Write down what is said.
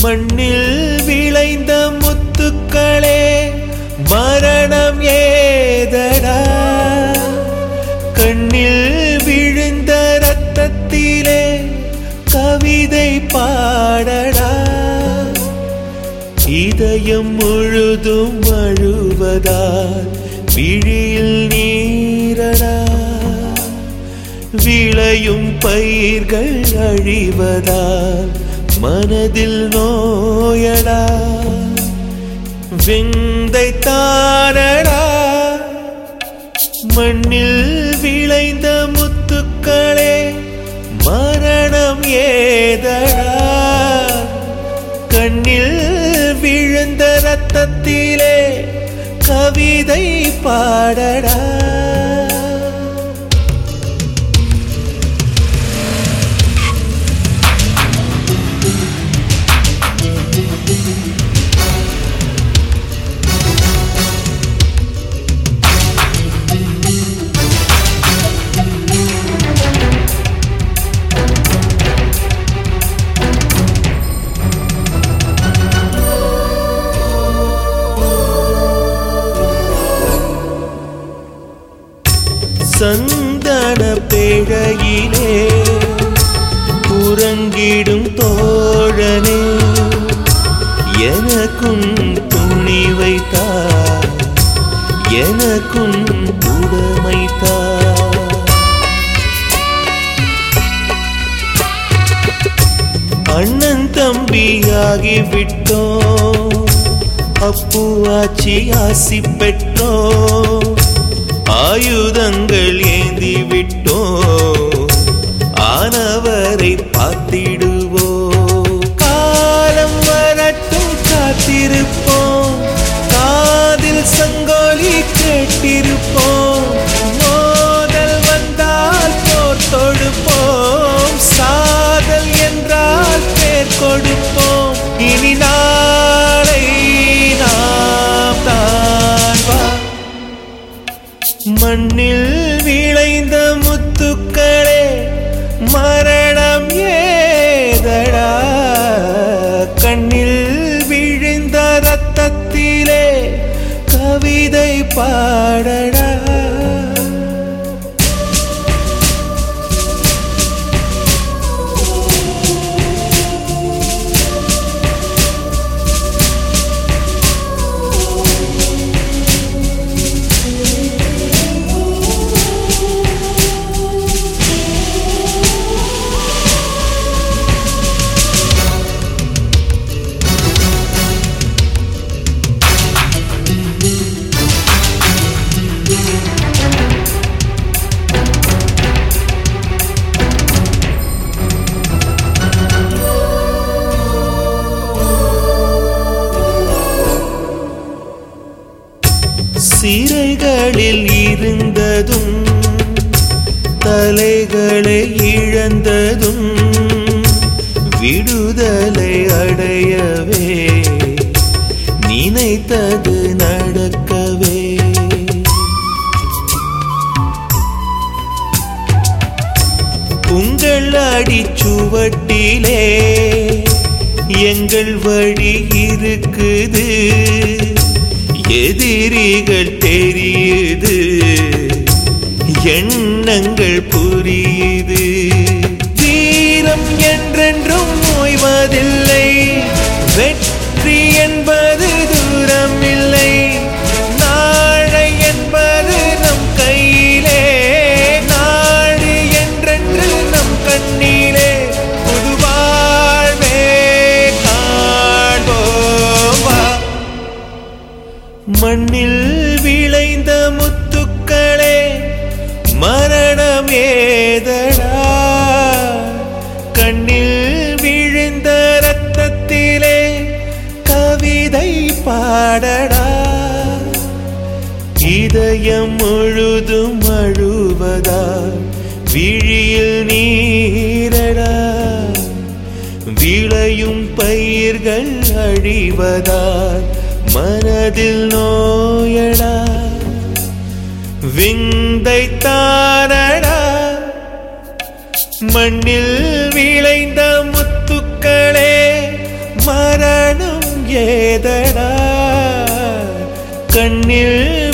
மண்ணில் விளைந்த முத்துக்களே மரணம் ஏதடா கண்ணில் விழுந்த ரத்தத்திலே கவிதை பாடடா இதயம் முழுதும் அழுவதால் விழியில் நீரடா விளையும் பயிர்கள் அழிவதால் மனதில் நோயடா விந்தை தானடா மண்ணில் விளைந்த முத்துக்களே மரணம் ஏதடா கண்ணில் விழுந்த ரத்தத்திலே கவிதை பாடடா சந்தன பேழையிலே உறங்கிடும் தோழனே எனக்கும் துணி வைத்தார் எனக்கும் உடமைத்தார் அண்ணன் தம்பியாகி விட்டோம் அப்பு ஆச்சி ஆசி பெற்றோம் ஆயுதங்கள் ஏந்தி விட்டோம் ஆனவரை பார்த்திடுவோ காலம் வரட்டும் காத்திருப்போம் காதில் சங்கோலி கேட்டிருப்போம் மோதல் வந்தால் போர் தொடுப்போம் சாதல் என்றால் பேர் கொடுப்போம் இனி நாளை நாம் தான் வா மண்ணில் விளைந்த முத்துக்களே மரணம் ஏதடா கண்ணில் விழுந்த ரத்தத்திலே கவிதை பாடடா சிறைகளில் இருந்ததும் தலைகளை இழந்ததும் விடுதலை அடையவே நினைத்தது நடக்கவே உங்கள் அடிச்சுவட்டிலே எங்கள் வழி இருக்குது எதிரிகள் தெரியுது எண்ணங்கள் புரியுது வீரம் என்றென்றும் ஓய்வதில்லை வெற்றி என்பது தூரம் இல்லை நாளை என்பது நம் கையிலே நாடு என்றென்று நம் கண்ணிலே புது வாழ்வே காண்போம் வா. மண்ணில் விளைந்த முத்துக்களே மரணம் ஏதடா கண்ணில் விழுந்த ரத்தத்திலே கவிதை பாடடா இதயம் முழுதும் அழுவதா விழியில் நீரடா விளையும் பயிர்கள் அழிவதால் மனதில் நோயடா விந்தை தானடா மண்ணில் விளைந்த முத்துக்களே மர ஏதடா கண்ணில்